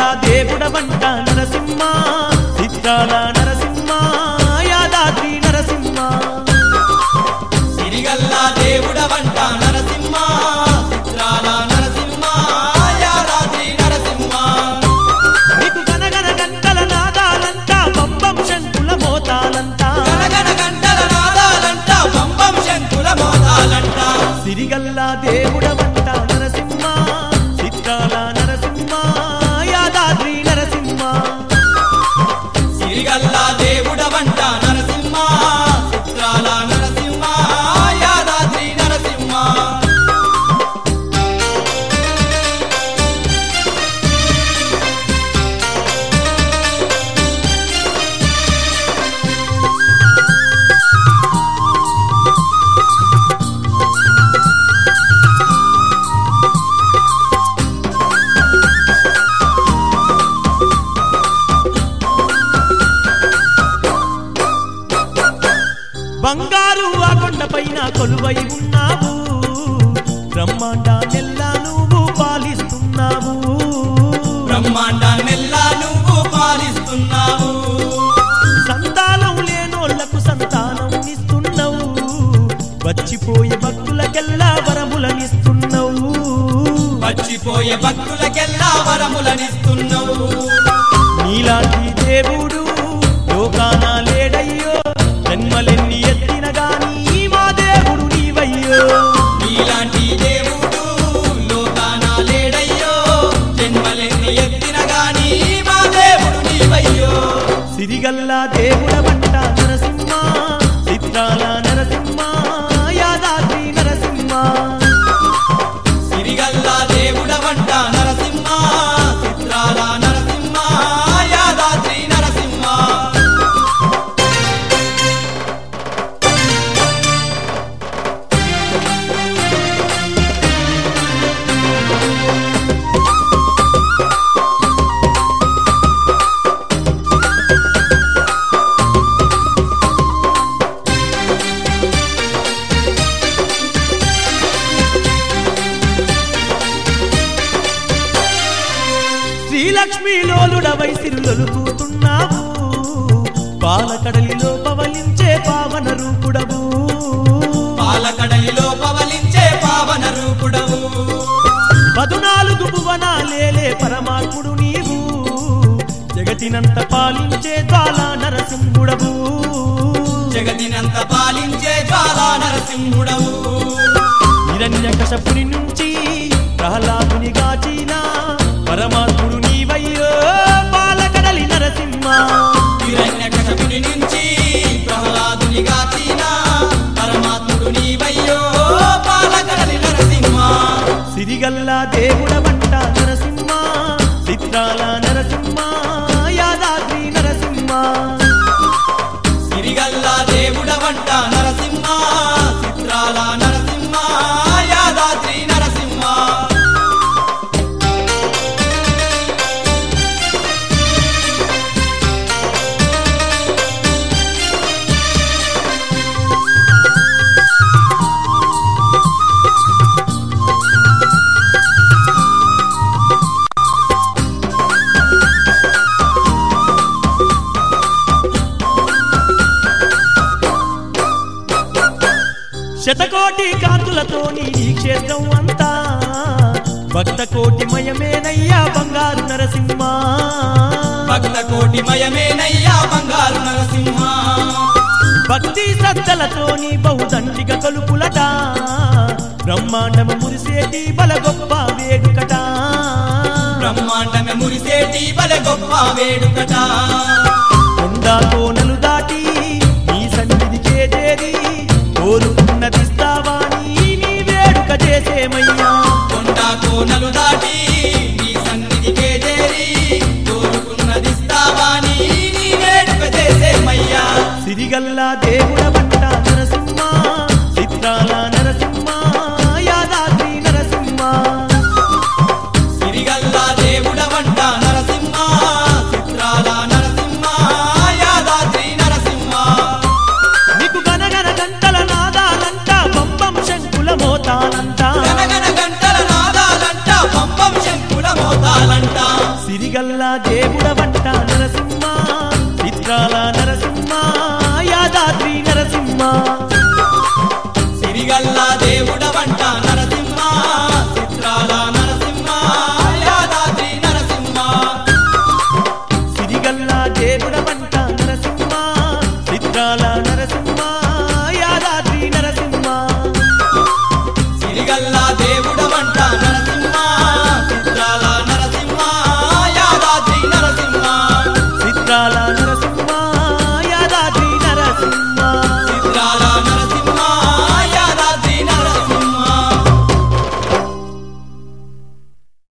సిరిగల్లా దేవుడవంట నరసింహ చిత్రాల నరసింహ యాదాద్రి నరసింహ సిరిగల్లా దేవుడవంట నరసింహ చిత్రాల నరసింహ యాదాద్రి నరసింహ నీకు గనగన గంటల నాదాలంట పంపం శంకుల మోతాలంట గణగణ గంటల నాదాలంట పంపం శంకుల మోదాలంట సిరిగల్లా దేవుడవంట నరసింహ చిత్రాల నరసింహ యాదాద్రి నరసింహ సిరిగల్లా దేవుడవంట నరసింహ చిత్రాల నరసింహ యాదాద్రి నరసింహ బంగారు ఆ కొండపైన కొలువై ఉన్నావు బ్రహ్మాండ నెల్లా నువ్వు పాలిస్తున్నావు బ్రహ్మాండాన్నెల్లా నువ్వు పాలిస్తున్నావు సంతానం లేనోళ్లకు సంతానం ఇస్తున్నావు వచ్చిపోయే భక్తులకెల్లా వరములనిస్తున్నావు మర్చిపోయే భక్తులకెల్లా వరములనిస్తున్నావు నీలాంటి దేవుడు లోకాన లేడయ్యో జన్మలెన్ని ఎత్తిన గాని మా దేవుడు నీవయ్యో నీలాంటి దేవుడు లోకాన లేడయ్యో జన్మలెన్ని ఎత్తిన గాని మా దేవుడు నీవయ్యో సిరిగల్లా దేవుడవంట నరసింహ చిత్రాల నరసింహ యాదాద్రి నరసింహ సిరిగల్లా దేవుడవంట నరసింహ చిత్రాల నరసింహ యాదాద్రి నరసింహ శ్రీలక్ష్మీ లోలుడవై సిరులొలుకుతున్నావు పాలకడలిలో పవలించే పావన రూపుడవు పాలకడలిలో పవలించే పావన రూపుడవు పదునాలుగు భువనాలేలే పరమాత్ముడు నీవు జగతినంత పాలించే జ్వాలా నరసింహుడవు జగతినంత పాలించే జ్వాలా నరసింహుడవు హిరణ్య కశపుని నుంచి ప్రహ్లాదుని గాచిన పరమాత్ముడు నీవయ్యో పాలకడలి నరసింహ హిరణ్యకశపుని నుంచి ప్రహ్లాదుని గాచిన పరమాత్ముడు నీవయ్యో పాలకడలి నరసింహ సిరిగల్లా దేవుడవంట నరసింహ చిత్రాల నరసింహ యాదాద్రి నరసింహ సిరిగల్లా దేవుడవంట నరసింహ చిత్రాల నరసింహ యాదాద్రి నరసింహ శతకోటి కాంతులతో నీ క్షేత్రం అంతా భక్త కోటి మయమేనయ్యా బంగారు నరసింహ భక్త కోటి మయమేనయ్యా బంగారు నరసింహ భక్తి శ్రద్ధలతో నీ బహుదండిక కలుపులట బ్రహ్మాండము మురిసేటి బల గొప్ప వేడుకట బ్రహ్మాండమే మురిసేటి బల గొప్ప వేడుకట కొండా కోనలు దాటి నీ సన్నిధికే చేరి కోరుకున్నదిస్తావా నీ నీ వేడుక చేసేమయ్యా కొండ కోనలు దాటి నీ సన్నిధికే చేరి కోరుకున్నదిస్తావా నీ నీ వేడుక చేసేమయ్యా సిరిగల్లా దేవుడవంట నరసింహ చిత్రాల నరసింహ యాదాద్రి నరసింహ సిరిగల్లా దేవుడవంట నరసింహ చిత్రాల నరసింహ యాదాద్రి నరసింహ నీకు గనగన గంటల నాదాలంట పంపం శంకుల మోతాలంట గనగన గంటల నాదాలంట పంపం శంకుల మోతాలంట సిరిగల్ల దేవుడ